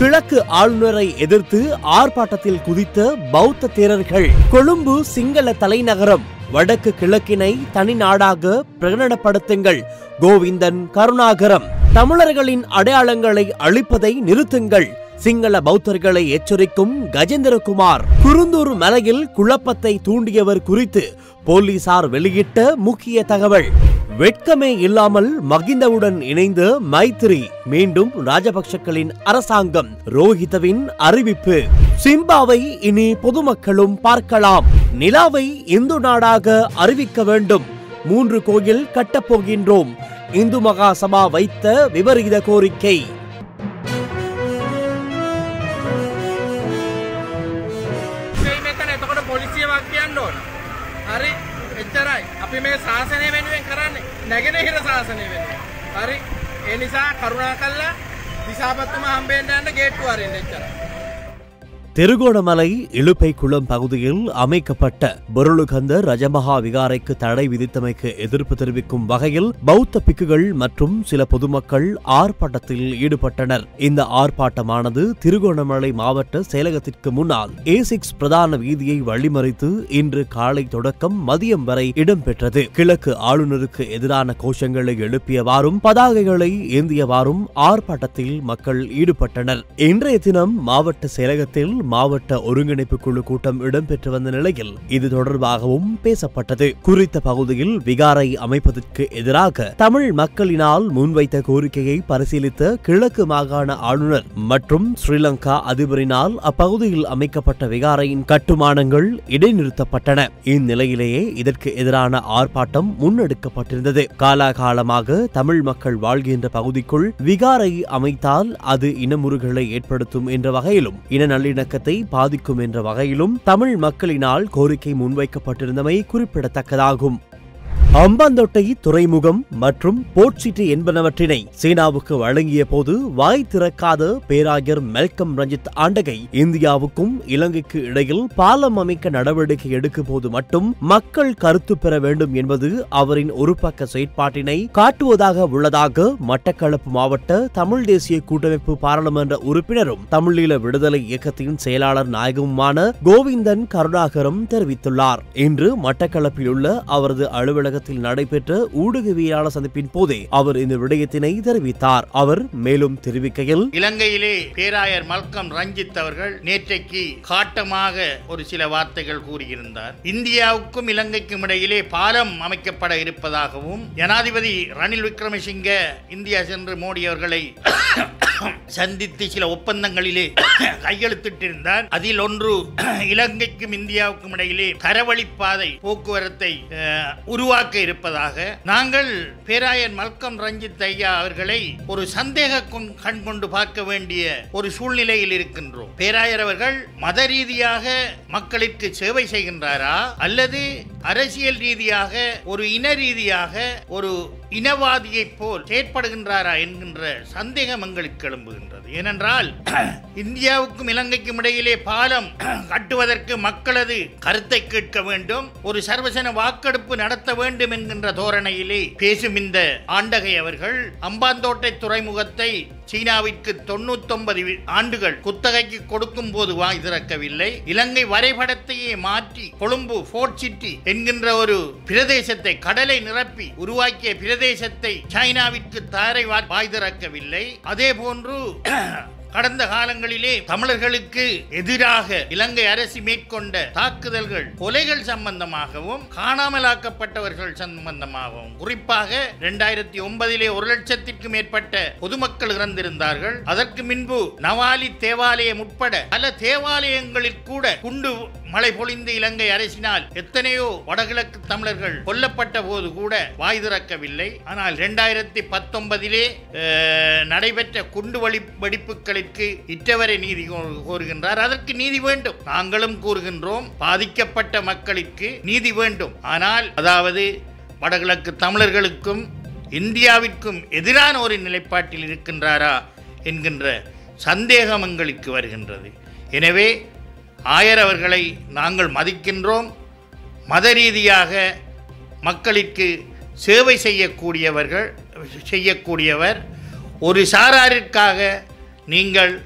கிழக்கு ஆளுநரை எதிர்த்து ஆர்ப்பாட்டத்தில் குதித்த பௌத்த தேரர்கள் கொழும்பு சிங்கள தலைநகரம் வடக்கு கிழக்கினை தனி நாடாக பிரகடனப்படுத்துங்கள் கோவிந்தன் கருணாகரம் தமிழர்களின் அடையாளங்களை அழிப்பதை நிறுத்துங்கள் சிங்கள பௌத்தர்களை எச்சரிக்கும் கஜேந்திரகுமார் குருந்தூர் மலையில் குழப்பத்தை தூண்டியவர் குறித்து போலீசார் வெளியிட்ட முக்கிய தகவல் வெட்கமே இல்லாமல் மகிந்தவுடன் இணைந்த மைத்திரி மீண்டும் ராஜபக்ஷக்களின் அரசாங்கம் ரோஹிதவின் அறிவிப்பு சிம்பாவை இனி பொதுமக்களும் பார்க்கலாம் நிலாவை இந்து நாடாக அறிவிக்க வேண்டும் மூன்று கோயில் கட்டப்போகின்றோம் இந்து மகா சபா வைத்த விபரீத கோரிக்கை මේ මෙතන එතකොට පොලිසියවක් කියන්න ඕන. හරි එච්චරයි. අපි මේ ශාසනය වෙනුවෙන් කරන්නේ නැගෙනහිර ශාසනය වෙනුවෙන්. හරි ඒ නිසා කරුණා කල්ලා දිසාපත්තුම හම්බෙන්න යන්න ගේට්ටු අරින්න එච්චරයි. திருகோணமலை இழுப்பைக்குளம் பகுதியில் அமைக்கப்பட்ட பொருளுகந்த ரஜமகா விகாரைக்கு தடை விதித்தமைக்கு எதிர்ப்பு தெரிவிக்கும் வகையில் பௌத்த பிக்குகள் மற்றும் சில பொதுமக்கள் ஆர்ப்பாட்டத்தில் ஈடுபட்டனர் இந்த ஆர்ப்பாட்டமானது திருகோணமலை மாவட்ட செயலகத்திற்கு முன்னால் ஏ சிக்ஸ் பிரதான வீதியை வழிமறித்து இன்று காலை தொடக்கம் மதியம் வரை இடம்பெற்றது கிழக்கு ஆளுநருக்கு எதிரான கோஷங்களை எழுப்பியவாறும் பதாகைகளை ஏந்தியவாறும் ஆர்ப்பாட்டத்தில் மக்கள் ஈடுபட்டனர் இன்றைய தினம் மாவட்ட செயலகத்தில் மாவட்ட ஒருங்கிணைப்பு குழு கூட்டம் இடம்பெற்று வந்த நிலையில் இது தொடர்பாகவும் பேசப்பட்டது குறித்த பகுதியில் விகாரை அமைப்பதற்கு எதிராக தமிழ் மக்களினால் முன்வைத்த கோரிக்கையை பரிசீலித்த கிழக்கு மாகாண ஆளுநர் மற்றும் ஸ்ரீலங்கா அதிபரினால் அப்பகுதியில் அமைக்கப்பட்ட விகாரையின் கட்டுமானங்கள் இடைநிறுத்தப்பட்டன இந்நிலையிலேயே இதற்கு எதிரான ஆர்ப்பாட்டம் முன்னெடுக்கப்பட்டிருந்தது காலாகாலமாக தமிழ் மக்கள் வாழ்கின்ற பகுதிக்குள் விகாரை அமைத்தால் அது இனமுறுகளை ஏற்படுத்தும் என்ற வகையிலும் இன நல்லிணக்கத்தை பாதிக்கும் என்ற வகையிலும் தமிழ் மக்களினால் கோரிக்கை முன்வைக்கப்பட்டிருந்தமை குறிப்பிடத்தக்கதாகும் அம்பாந்தோட்டை துறைமுகம் மற்றும் போர்ட் சிட்டி என்பனவற்றினை சீனாவுக்கு வழங்கிய போது வாய் திறக்காத பேராயர் மெல்கம் ரஞ்சித் ஆண்டகை இந்தியாவுக்கும் இலங்கைக்கு இடையில் பாலம் அமைக்க நடவடிக்கை எடுக்கும் போது மட்டும் மக்கள் கருத்து பெற வேண்டும் என்பது அவரின் ஒரு பக்க செயற்பாட்டினை காட்டுவதாக உள்ளதாக மட்டக்களப்பு மாவட்ட தமிழ் தேசிய கூட்டமைப்பு பாராளுமன்ற உறுப்பினரும் தமிழீழ விடுதலை இயக்கத்தின் செயலாளர் நாயகமுமான கோவிந்தன் கருணாகரம் தெரிவித்துள்ளார் இன்று மட்டக்களப்பில் உள்ள அவரது அலுவலகத்தில் நடைபெற்ற ஊடகவியலாளர் சந்திப்பின் போதே அவர் இந்த விடயத்தினை தெரிவித்தார் அவர் மேலும் தெரிவிக்கையில் இலங்கையிலே பேராயர் மல்கம் ரஞ்சித் அவர்கள் நேற்றைக்கு காட்டமாக ஒரு சில வார்த்தைகள் கூறியிருந்தார் இந்தியாவுக்கும் இலங்கைக்கும் இடையிலே பாலம் அமைக்கப்பட இருப்பதாகவும் ஜனாதிபதி ரணில் விக்ரமசிங்க இந்தியா சென்று மோடி அவர்களை சந்தித்து சில ஒப்பந்தங்களிலே கையெழுத்திட்டிருந்தார் அதில் ஒன்று இலங்கைக்கும் இந்தியாவுக்கும் இடையிலே தரவழிப்பாதை போக்குவரத்தை அஹ், உருவாக்க இருப்பதாக நாங்கள் பேராயர் மல்கம் ரஞ்சித் ஐயா அவர்களை ஒரு சந்தேக கொண்- கண் கொண்டு பார்க்க வேண்டிய ஒரு சூழ்நிலையில் இருக்கின்றோம் பேராயர் அவர்கள் மத ரீதியாக மக்களுக்கு சேவை செய்கின்றாரா அல்லது அரசியல் ரீதியாக ஒரு இன ரீதியாக ஒரு இனவாதியைப் போல் செயற்படுகின்றாரா என்கின்ற சந்தேகம் எங்களுக்கு எழும்புகின்றது ஏனென்றால் இந்தியாவுக்கும் இலங்கைக்கும் இடையிலே பாலம் கட்டுவதற்கு மக்களது கருத்தை கேட்க வேண்டும் ஒரு சர்வசன வாக்கெடுப்பு நடத்த வேண்டும் என்கின்ற தோரணையிலே பேசும் இந்த ஆண்டகை அவர்கள் அம்பாந்தோட்டை துறைமுகத்தை சீனாவிற்கு தொண்ணூத்தொன்பது வி- ஆண்டுகள் குத்தகைக்கு கொடுக்கும் போது வாய் திறக்கவில்லை இலங்கை வரைபடத்தையே மாற்றி கொழும்பு ஃபோர்ட் சிட்டி என்கின்ற ஒரு பிரதேசத்தை கடலை நிரப்பி உருவாக்கிய பிரதேசத்தை சைனாவிற்கு தாரை வா- வாய் திறக்கவில்லை அதே போன்று கடந்த காலங்களிலே தமிழர்களுக்கு எதிராக இலங்கை அரசு மேற்கொண்ட தாக்குதல்கள் கொலைகள் சம்பந்தமாகவும் காணாமலாக்கப்பட்டவர்கள் சம்பந்தமாகவும் குறிப்பாக இரண்டாயிரத்தி ஒன்பதிலே ஒரு லட்சத்திற்கும் மேற்பட்ட பொதுமக்கள் இறந்திருந்தார்கள் அதற்கு முன்பு நவாலி தேவாலயம் உட்பட பல தேவாலயங்களில் கூட குண்டு மழை பொழிந்து இலங்கை அரசினால் எத்தனையோ வடகிழக்கு தமிழர்கள் கொல்லப்பட்ட போது கூட வாய் திறக்கவில்லை ஆனால் இரண்டாயிரத்தி பத்தொன்பதிலே நடைபெற்ற குண்டு வழி வெடிப்புகளுக்கு இற்றவரை நீதி கோ- கோருகின்றார் அதற்கு நீதி வேண்டும் நாங்களும் கூறுகின்றோம் பாதிக்கப்பட்ட மக்களுக்கு நீதி வேண்டும் ஆனால் அதாவது வடகிழக்கு தமிழர்களுக்கும் இந்தியாவிற்கும் எதிரான ஒரு நிலைப்பாட்டில் இருக்கின்றாரா என்கின்ற சந்தேகம் எங்களுக்கு வருகின்றது எனவே ஆயர் அவர்களை நாங்கள் மதிக்கின்றோம் மத ரீதியாக மக்களுக்கு சேவை செய்யக்கூடியவர்கள் செய்யக்கூடியவர் ஒரு சாராரிற்காக நீங்கள்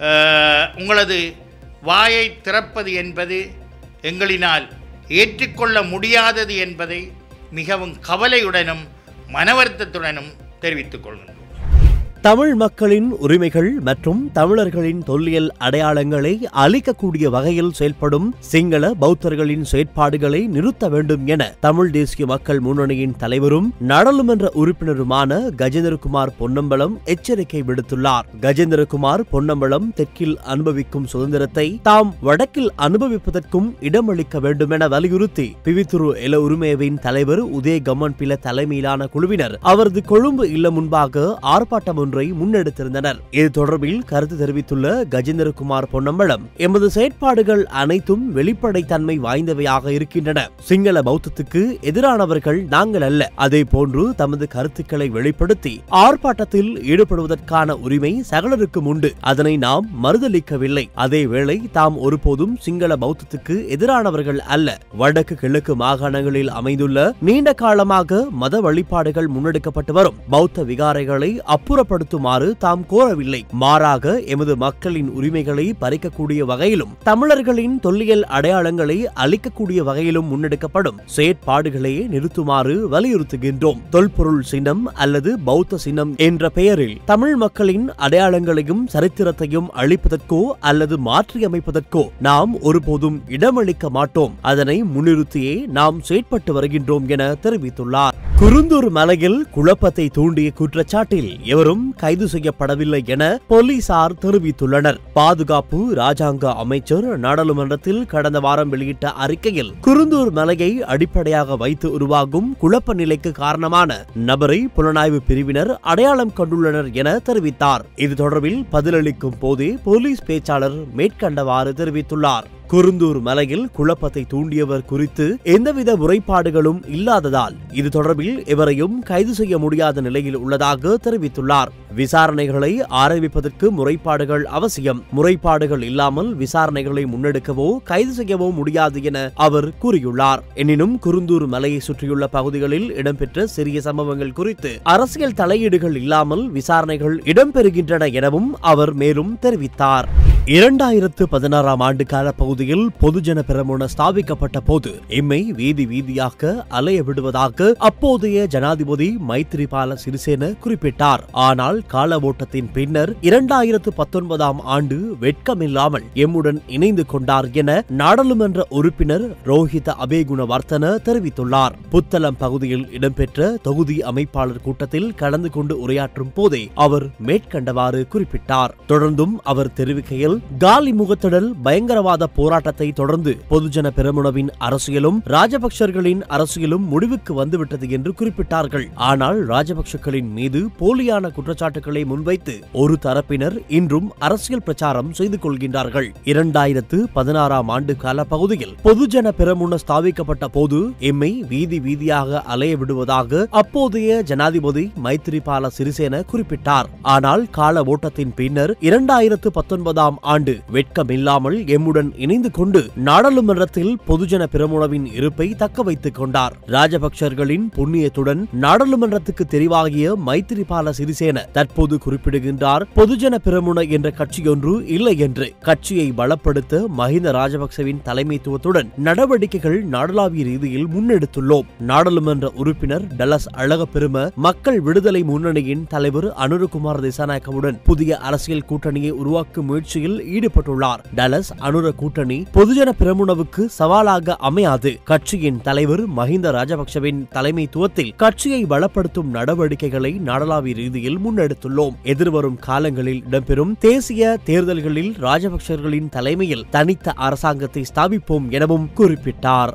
அஹ், உங்களது வாயை திறப்பது என்பது எங்களினால் ஏற்றுக்கொள்ள முடியாதது என்பதை மிகவும் கவலையுடனும் மனவருத்தத்துடனும் தெரிவித்துக் கொள்கின்றோம் தமிழ் மக்களின் உரிமைகள் மற்றும் தமிழர்களின் தொல்லியல் அடையாளங்களை அழிக்கக்கூடிய வகையில் செயல்படும் சிங்கள பௌத்தர்களின் செயற்பாடுகளை நிறுத்த வேண்டும் என தமிழ் தேசிய மக்கள் முன்னணியின் தலைவரும் நாடாளுமன்ற உறுப்பினருமான கஜேந்திரகுமார் பொன்னம்பலம் எச்சரிக்கை விடுத்துள்ளார் கஜேந்திரகுமார் பொன்னம்பலம் தெற்கில் அனுபவிக்கும் சுதந்திரத்தை தாம் வடக்கில் அனுபவிப்பதற்கும் இடமளிக்க வேண்டும் என வலியுறுத்தி பிவித்துரு எல உரிமையவின் தலைவர் உதய கம்மன் பில தலைமையிலான குழுவினர் அவரது கொழும்பு இல்லம் முன்பாக ஆர்ப்பாட்டம் ஒன்றை முன்னெடுத்திருந்தனர் இது தொடர்பில் கருத்து தெரிவித்துள்ள கஜேந்திரகுமார் பொன்னம்பலம் எமது செயற்பாடுகள் அனைத்தும் வெளிப்படைத்தன்மை வாய்ந்தவையாக இருக்கின்றன சிங்கள பௌத்தத்துக்கு எதிரானவர்கள் நாங்கள் அல்ல அதே போன்று தமது கருத்துக்களை வெளிப்படுத்தி ஆர்ப்பாட்டத்தில் ஈடுபடுவதற்கான உரிமை சகலருக்கும் உண்டு அதனை நாம் மறுதளிக்கவில்லை அதேவேளை தாம் ஒருபோதும் சிங்கள பௌத்தத்துக்கு எதிரானவர்கள் அல்ல வடக்கு கிழக்கு மாகாணங்களில் அமைந்துள்ள நீண்ட காலமாக மத வழிபாடுகள் முன்னெடுக்கப்பட்டு வரும் பௌத்த விகாரைகளை அப்புறப்படுத்துமாறு தாம் கோரவில்லை மாறாக எமது மக்களின் உரிமைகளை பறிக்கக்கூடிய வகையிலும் தமிழர்களின் தொல்லியல் அடையாளங்களை அழிக்கக்கூடிய வகையிலும் முன்னெடுக்கப்படும் செயற்பாடுகளை நிறுத்துமாறு வலியுறுத்துகின்றோம் தொல்பொருள் சின்னம் அல்லது பௌத்த சின்னம் என்ற பெயரில் தமிழ் மக்களின் அடையாளங்களையும் சரித்திரத்தையும் அழிப்பதற்கோ அல்லது மாற்றியமைப்பதற்கோ நாம் ஒருபோதும் இடமளிக்க மாட்டோம் அதனை முன்னிறுத்தியே நாம் செயற்பட்டு வருகின்றோம் என தெரிவித்துள்ளார் குருந்தூர் மலையில் குழப்பத்தை தூண்டிய குற்றச்சாட்டில் எவரும் கைது செய்யப்படவில்லை என போலீசார் தெரிவித்துள்ளனர் பாதுகாப்பு ராஜாங்க அமைச்சர் நாடாளுமன்றத்தில் கடந்த வாரம் வெளியிட்ட அறிக்கையில் குருந்தூர் மலையை அடிப்படையாக வைத்து உருவாகும் குழப்ப நிலைக்கு காரணமான நபரை புலனாய்வு பிரிவினர் அடையாளம் கண்டுள்ளனர் என தெரிவித்தார் இது தொடர்பில் பதிலளிக்கும் போதே போலீஸ் பேச்சாளர் மேற்கண்டவாறு தெரிவித்துள்ளார் குருந்தூர் மலையில் குழப்பத்தை தூண்டியவர் குறித்து எந்தவித முறைப்பாடுகளும் இல்லாததால் இது தொடர்பில் எவரையும் கைது செய்ய முடியாத நிலையில் உள்ளதாக தெரிவித்துள்ளார் விசாரணைகளை ஆரம்பிப்பதற்கு முறைப்பாடுகள் அவசியம் முறைப்பாடுகள் இல்லாமல் விசாரணைகளை முன்னெடுக்கவோ கைது செய்யவோ முடியாது என அவர் கூறியுள்ளார் எனினும் குருந்தூர் மலையை சுற்றியுள்ள பகுதிகளில் இடம்பெற்ற சிறிய சம்பவங்கள் குறித்து அரசியல் தலையீடுகள் இல்லாமல் விசாரணைகள் இடம்பெறுகின்றன எனவும் அவர் மேலும் தெரிவித்தார் இரண்டாயிரத்து பதினாறாம் ஆண்டு கால பகுதியில் பொதுஜன பெரமுன ஸ்தாபிக்கப்பட்ட போது எம்மை வீதி வீதியாக அலைய விடுவதாக அப்போதைய ஜனாதிபதி மைத்திரிபால சிறிசேன குறிப்பிட்டார் ஆனால் கால ஓட்டத்தின் பின்னர் இரண்டாயிரத்து பத்தொன்பதாம் ஆண்டு வெட்கமில்லாமல் எம்முடன் இணைந்து கொண்டார் என நாடாளுமன்ற உறுப்பினர் ரோஹித அபேகுண வர்த்தன தெரிவித்துள்ளார் புத்தளம் பகுதியில் இடம்பெற்ற தொகுதி அமைப்பாளர் கூட்டத்தில் கலந்து கொண்டு உரையாற்றும் போதே அவர் மேற்கண்டவாறு குறிப்பிட்டார் தொடர்ந்தும் அவர் தெரிவிக்கையில் காலி முகத்திடல் பயங்கரவாத போராட்டத்தை தொடர்ந்து பொதுஜன பெரமுனவின் அரசியலும் ராஜபக்சர்களின் அரசியலும் முடிவுக்கு வந்துவிட்டது என்று குறிப்பிட்டார்கள் ஆனால் ராஜபக்சர்களின் மீது போலியான குற்றச்சாட்டுகளை முன்வைத்து ஒரு தரப்பினர் இன்றும் அரசியல் பிரச்சாரம் செய்து கொள்கின்றார்கள் இரண்டாயிரத்து பதினாறாம் ஆண்டு கால பகுதியில் பொதுஜன பெரமுன ஸ்தாபிக்கப்பட்ட போது எம்மை வீதி வீதியாக அலைய விடுவதாக அப்போதைய ஜனாதிபதி மைத்திரிபால சிறிசேன குறிப்பிட்டார் ஆனால் கால ஓட்டத்தின் பின்னர் இரண்டாயிரத்து பத்தொன்பதாம் ஆண்டு வெட்கமில்லாமல் எம்முடன் இணைந்து கொண்டு நாடாளுமன்றத்தில் பொதுஜன பெரமுனவின் இருப்பை தக்க வைத்துக் கொண்டார் ராஜபக்சர்களின் புண்ணியத்துடன் நாடாளுமன்றத்துக்கு தெரிவாகிய மைத்திரிபால சிறிசேன தற்போது குறிப்பிடுகின்றார் பொதுஜன பெரமுன என்ற கட்சியொன்று இல்லை என்று கட்சியை பலப்படுத்த மஹிந்த ராஜபக்சவின் தலைமைத்துவத்துடன் நடவடிக்கைகள் நாடளாவிய ரீதியில் முன்னெடுத்துள்ளோம் நாடாளுமன்ற உறுப்பினர் டலஸ் அழகப்பெரும மக்கள் விடுதலை முன்னணியின் தலைவர் அனுரகுமார் திசாநாயக்கவுடன் புதிய அரசியல் கூட்டணியை உருவாக்கும் முயற்சியில் ஈடுபட்டுள்ளார் டலஸ் அனுர கூட்டணி பொதுஜன பிரமுனவுக்கு சவாலாக அமையாது கட்சியின் தலைவர் மஹிந்த ராஜபக்சவின் தலைமைத்துவத்தில் கட்சியை பலப்படுத்தும் நடவடிக்கைகளை நாடளாவிய ரீதியில் முன்னெடுத்துள்ளோம் எதிர்வரும் காலங்களில் இடம்பெறும் தேசிய தேர்தல்களில் ராஜபக்சர்களின் தலைமையில் தனித்த அரசாங்கத்தை ஸ்தாபிப்போம் எனவும் குறிப்பிட்டார்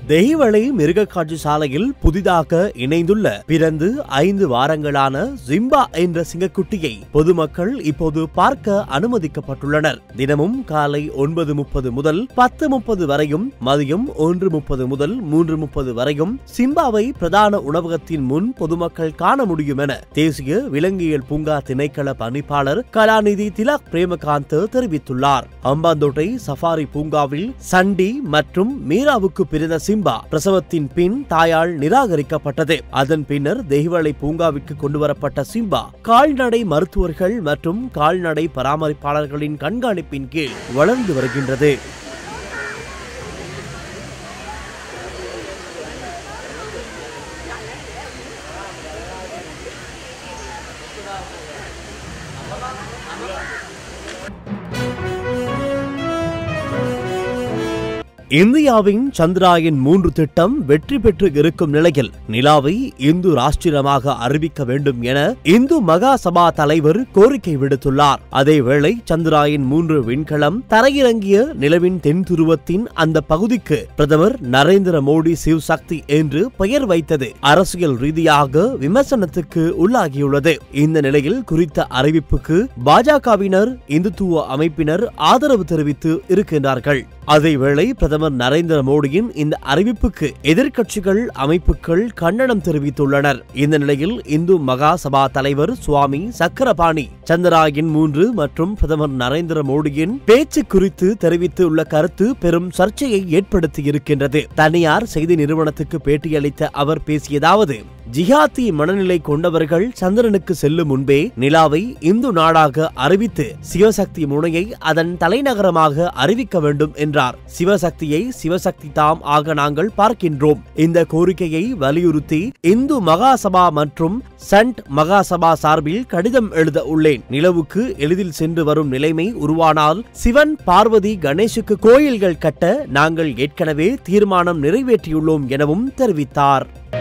தெஹிவளை மிருகக்காட்சி சாலையில் புதிதாக இணைந்துள்ள பிறந்து ஐந்து வாரங்களான ஜிம்பா என்ற சிங்கக்குட்டியை பொதுமக்கள் இப்போது பார்க்க அனுமதிக்கப்பட்டுள்ளனர் தினமும் காலை ஒன்பது முப்பது முதல் பத்து முப்பது வரையும் மதியம் ஒன்று முப்பது முதல் மூன்று முப்பது வரையும் சிம்பாவை பிரதான உணவகத்தின் முன் பொதுமக்கள் காண முடியும் என தேசிய விலங்கியல் பூங்கா திணைக்கள பணிப்பாளர் கலாநிதி திலக் பிரேமகாந்த் தெரிவித்துள்ளார் அம்பாந்தோட்டை சஃபாரி பூங்காவில் சண்டி மற்றும் மீராவுக்கு பிறந்த சிம்பா பிரசவத்தின் பின் தாயால் நிராகரிக்கப்பட்டது அதன் பின்னர் தெய்வளை பூங்காவிற்கு கொண்டுவரப்பட்ட சிம்பா கால்நடை மருத்துவர்கள் மற்றும் கால்நடை பராமரிப்பாளர்களின் கண்காணிப்பின் கீழ் வளர்ந்து வருகின்றது இந்தியாவின் சந்திராயன் மூன்று திட்டம் வெற்றி பெற்று இருக்கும் நிலையில் நிலாவை இந்து ராஷ்டிரமாக அறிவிக்க வேண்டும் என இந்து மகா சபா தலைவர் கோரிக்கை விடுத்துள்ளார் அதேவேளை சந்திராயன் மூன்று விண்கலம் தரையிறங்கிய நிலவின் தென் துருவத்தின் அந்த பகுதிக்கு பிரதமர் நரேந்திர மோடி சிவ் சக்தி என்று பெயர் வைத்தது அரசியல் ரீதியாக விமர்சனத்துக்கு உள்ளாகியுள்ளது இந்த நிலையில் குறித்த அறிவிப்புக்கு பாஜகவினர் இந்துத்துவ அமைப்பினர் ஆதரவு தெரிவித்து இருக்கின்றார்கள் அதேவேளை பிரதமர் நரேந்திர மோடியின் இந்த அறிவிப்புக்கு எதிர்க்கட்சிகள் அமைப்புகள் கண்டனம் தெரிவித்துள்ளனர் இந்த நிலையில் இந்து மகா சபா தலைவர் சுவாமி சக்கரபாணி சந்திராயன் மூன்று மற்றும் பிரதமர் நரேந்திர மோடியின் பேச்சு குறித்து தெரிவித்துள்ள கருத்து பெரும் சர்ச்சையை ஏற்படுத்தி இருக்கின்றது தனியார் செய்தி நிறுவனத்துக்கு பேட்டியளித்த அவர் பேசியதாவது ஜிஹாத்தி மனநிலை கொண்டவர்கள் சந்திரனுக்கு செல்லும் முன்பே நிலாவை இந்து நாடாக அறிவித்து சிவசக்தி முனையை அதன் தலைநகரமாக அறிவிக்க வேண்டும் என்றார் சிவசக்தியை சிவசக்தி தாம் ஆக நாங்கள் பார்க்கின்றோம் இந்த கோரிக்கையை வலியுறுத்தி இந்து மகாசபா மற்றும் சண்ட் மகாசபா சார்பில் கடிதம் எழுத உள்ளேன் நிலவுக்கு எளிதில் சென்று வரும் நிலைமை உருவானால் சிவன் பார்வதி கணேசுக்கு கோயில்கள் கட்ட நாங்கள் ஏற்கனவே தீர்மானம் நிறைவேற்றியுள்ளோம் எனவும் தெரிவித்தார்